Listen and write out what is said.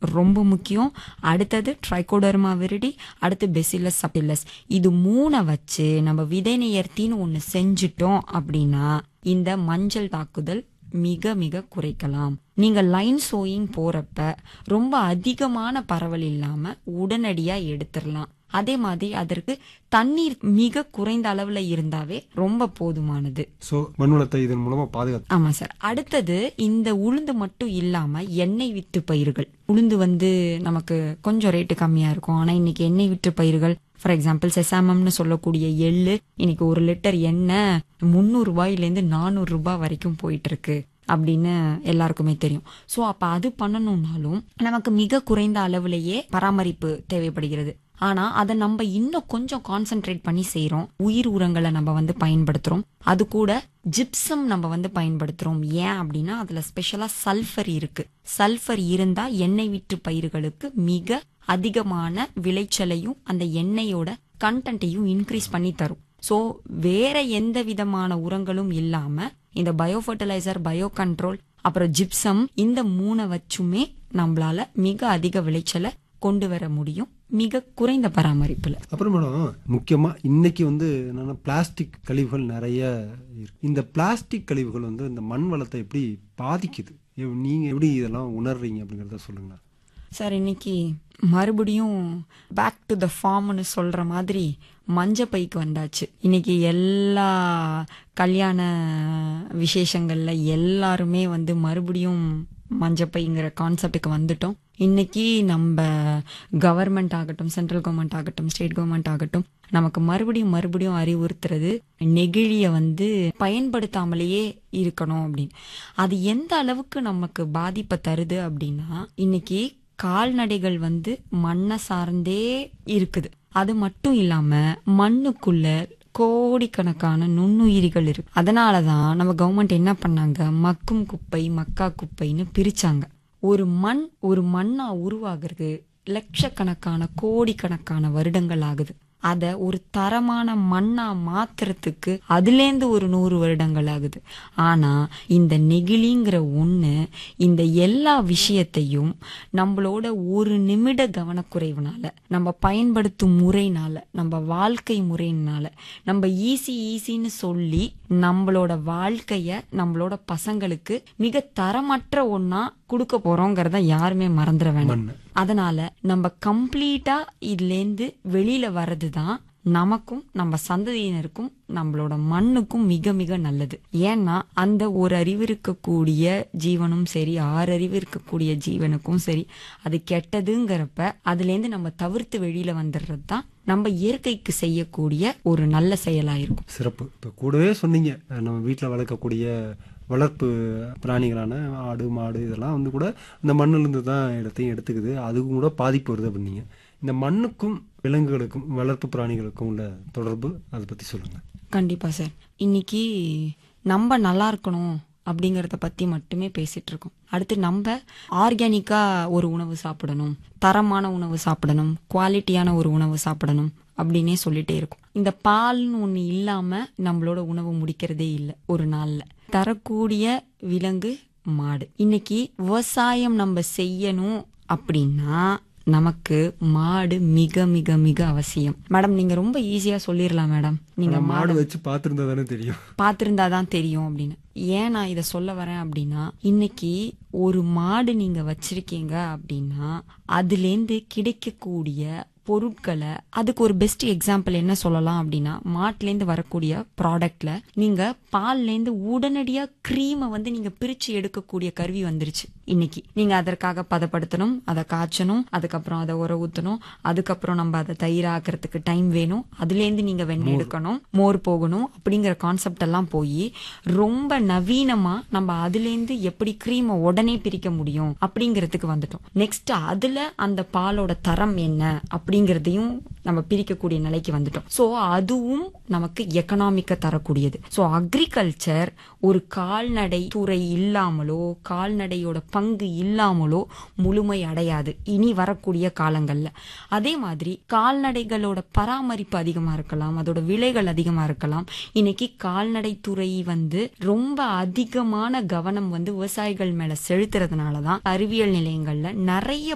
ரொம்ப முக்கியம் அடுத்தது ட்ரைகோடர்மா விரிடி அடுத்து பெசிலஸ் சபிலஸ் இது மூணை வச்சு நம்ம விதை நேர்த்தின்னு ஒன்று செஞ்சுட்டோம் அப்படின்னா இந்த மஞ்சள் தாக்குதல் மிக மிக குறைக்கலாம் நீங்க லைன் சோயிங் போறப்ப ரொம்ப அதிகமான பரவல் இல்லாம உடனடியா எடுத்துடலாம் அதே மாதிரி அதற்கு தண்ணீர் மிக குறைந்த அளவுல இருந்தாவே ரொம்ப போதுமானது ஸோ மண் வளத்தை இதன் மூலமா பாதுகாத்து ஆமா சார் அடுத்தது இந்த உளுந்து மட்டும் இல்லாம எண்ணெய் வித்து பயிர்கள் உளுந்து வந்து நமக்கு கொஞ்சம் ரேட்டு கம்மியா இருக்கும் ஆனா இன்னைக்கு எண்ணெய் வித்து பயிர்கள் ஃபார் எக்ஸாம்பிள் செசாமம்னு சொல்லக்கூடிய எள்ளு இன்னைக்கு ஒரு லிட்டர் எண்ணெய் முந்நூறு ரூபாயிலேருந்து நானூறு ரூபாய் வரைக்கும் போயிட்டு இருக்கு அப்படின்னு எல்லாருக்குமே தெரியும் சோ அப்ப அது பண்ணணும்னாலும் நமக்கு மிக குறைந்த அளவுலயே பராமரிப்பு தேவைப்படுகிறது ஆனா அதை நம்ம இன்னும் கொஞ்சம் கான்சென்ட்ரேட் பண்ணி செய்றோம் உயிர் உரங்களை நம்ம வந்து பயன்படுத்துறோம் அது கூட ஜிப்சம் நம்ம வந்து பயன்படுத்துறோம் ஏன் அப்படின்னா அதுல ஸ்பெஷலா சல்ஃபர் இருக்கு சல்ஃபர் இருந்தா எண்ணெய் விற்று பயிர்களுக்கு மிக அதிகமான விளைச்சலையும் அந்த எண்ணெயோட கண்டென்ட்டையும் இன்க்ரீஸ் பண்ணி தரும் சோ வேற எந்த விதமான உரங்களும் இல்லாம இந்த பயோ ஃபர்டிலைசர் பயோ கண்ட்ரோல் அப்புறம் ஜிப்சம் இந்த மூணை வச்சுமே நம்மளால மிக அதிக விளைச்சலை கொண்டு வர முடியும் மிக குறைந்த பராமரிப்புல அப்புறம் மேடம் முக்கியமா இன்னைக்கு வந்து என்னன்னா பிளாஸ்டிக் கழிவுகள் நிறைய இருக்கு இந்த பிளாஸ்டிக் கழிவுகள் வந்து இந்த மண் வளத்தை எப்படி பாதிக்குது எவ்- நீங்க எப்படி இதெல்லாம் உணர்றீங்க அப்படிங்கறத சொல்லுங்க சார் இன்னைக்கு மறுபடியும் பேக் டு த ஃபார்ம்னு சொல்ற மாதிரி மஞ்ச பைக்கு வந்தாச்சு இன்னைக்கு எல்லா கல்யாண விசேஷங்கள்ல எல்லாருமே வந்து மறுபடியும் மஞ்சப்பைங்கிற கான்செப்டுக்கு வந்துட்டோம் இன்னைக்கு நம்ம கவர்மெண்ட் ஆகட்டும் சென்ட்ரல் கவர்மெண்ட் ஆகட்டும் ஸ்டேட் கவர்மெண்ட் ஆகட்டும் நமக்கு மறுபடியும் மறுபடியும் அறிவுறுத்துறது நெகிழிய வந்து பயன்படுத்தாமலேயே இருக்கணும் அப்படின்னு அது எந்த அளவுக்கு நமக்கு பாதிப்பை தருது அப்படின்னா இன்னைக்கு கால்நடைகள் வந்து மண்ணை சார்ந்தே இருக்குது அது மட்டும் இல்லாம மண்ணுக்குள்ள கோடிக்கணக்கான நுண்ணுயிரிகள் இருக்கு அதனாலதான் நம்ம கவர்மெண்ட் என்ன பண்ணாங்க மக்கும் குப்பை மக்கா குப்பைன்னு பிரிச்சாங்க ஒரு மண் ஒரு மண்ணா உருவாகிறது லட்சக்கணக்கான கோடிக்கணக்கான வருடங்கள் ஆகுது அத ஒரு தரமான மண்ணா மாத்துறதுக்கு அதுலேருந்து ஒரு நூறு வருடங்கள் ஆகுது ஆனா இந்த நெகிழிங்கிற ஒண்ணு இந்த எல்லா விஷயத்தையும் நம்மளோட ஒரு நிமிட கவனக்குறைவுனால நம்ம பயன்படுத்தும் முறைனால நம்ம வாழ்க்கை முறையினால நம்ம ஈஸி ஈஸின்னு சொல்லி நம்மளோட வாழ்க்கைய நம்மளோட பசங்களுக்கு மிக தரமற்ற ஒண்ணா கொடுக்க போறோங்கிறத யாருமே மறந்துட வேண்டாம் மண் அதனால நம்ம கம்ப்ளீட்டா இதுலேருந்து வெளியில வர்றதுதான் நமக்கும் நம்ம சந்ததியினருக்கும் நம்மளோட மண்ணுக்கும் மிக மிக நல்லது ஏன்னா அந்த ஒரு அறிவு இருக்கக்கூடிய ஜீவனும் சரி ஆறு அறிவு இருக்கக்கூடிய ஜீவனுக்கும் சரி அது கெட்டதுங்கிறப்ப அதுலேருந்து நம்ம தவிர்த்து வெளியில வந்துடுறது தான் நம்ம இயற்கைக்கு செய்யக்கூடிய ஒரு நல்ல செயலா இருக்கும் சிறப்பு இப்போ கூடவே சொன்னீங்க அஹ் நம்ம வீட்டில் வளர்க்கக்கூடிய வளர்ப்பு பிராணிகளான ஆடு மாடு இதெல்லாம் வந்து கூட இந்த மண்ணிலிருந்து தான் இடத்தையும் எடுத்துக்குது அதுக்கும் கூட பாதிப்பு வருது அப்படின்னீங்க இந்த மண்ணுக்கும் விலங்குகளுக்கும் வளர்ப்பு பிராணிகளுக்கும் உள்ள தொடர்பு அதை பற்றி சொல்லுங்க கண்டிப்பா சார் இன்னைக்கு நம்ம நல்லா இருக்கணும் அப்படிங்கறத பத்தி மட்டுமே பேசிட்டு இருக்கோம் அடுத்து நம்ம ஆர்கானிக்கா ஒரு உணவு சாப்பிடணும் தரமான உணவு சாப்பிடணும் குவாலிட்டியான ஒரு உணவு சாப்பிடணும் அப்படின்னே சொல்லிட்டே இருக்கும் இந்த பால்னு ஒண்ணு இல்லாம நம்மளோட உணவு முடிக்கிறதே இல்லை ஒரு நாள்ல தரக்கூடிய விலங்கு மாடு இன்னைக்கு விவசாயம் நம்ம செய்யணும் அப்படின்னா நமக்கு மாடு மிக மிக மிக அவசியம் மேடம் நீங்க ரொம்ப ஈஸியா சொல்லிடலாம் மேடம் நீங்க ஆனா மாடு வச்சு பார்த்துருந்தா தானே தெரியும் பார்த்திருந்தா தான் தெரியும் அப்படின்னு ஏன் நான் இதை சொல்ல வரேன் அப்படின்னா இன்னைக்கு ஒரு மாடு நீங்க வச்சிருக்கீங்க அப்படின்னா அதுலேருந்து கிடைக்கக்கூடிய பொருட்களை அதுக்கு ஒரு பெஸ்ட் எக்ஸாம்பிள் என்ன சொல்லலாம் அப்படின்னா மாட்டுலேருந்து வரக்கூடிய ப்ராடக்ட்ல நீங்க பால்லேருந்து உடனடியா க்ரீமை வந்து நீங்க பிரிச்சு எடுக்கக்கூடிய கருவி வந்துருச்சு இன்னைக்கு நீங்க அதற்காக பதப்படுத்தணும் அதை காய்ச்சணும் அதுக்கப்புறம் அதை உர ஊத்தணும் அதுக்கப்புறம் நம்ம அதை தயிராக்கிறதுக்கு டைம் வேணும் அதுலேருந்து நீங்க வெண்ணெய் எடுக்கணும் மோர் போகணும் அப்படிங்கிற கான்செப்ட் எல்லாம் போய் ரொம்ப நவீனமா நம்ம அதுலேருந்து எப்படி க்ரீமை உடனே பிரிக்க முடியும் அப்படிங்கிறதுக்கு வந்துட்டோம் நெக்ஸ்ட் அதுல அந்த பாலோட தரம் என்ன அப்படிங்கறதையும் நம்ம பிரிக்கக்கூடிய நிலைக்கு வந்துட்டோம் சோ அதுவும் நமக்கு எக்கனாமிக்க தரக்கூடியது சோ அக்ரிகல்ச்சர் ஒரு கால்நடை துறை இல்லாமலோ கால்நடையோட பங்கு இல்லாமலோ முழுமை அடையாது இனி வரக்கூடிய காலங்கள்ல அதே மாதிரி கால்நடைகளோட பராமரிப்பு அதிகமா இருக்கலாம் அதோட விலைகள் அதிகமா இருக்கலாம் இன்னைக்கு கால்நடை துறை வந்து ரொம்ப அதிகமான கவனம் வந்து விவசாயிகள் மேல செலுத்துறதுனாலதான் அறிவியல் நிலையங்கள்ல நிறைய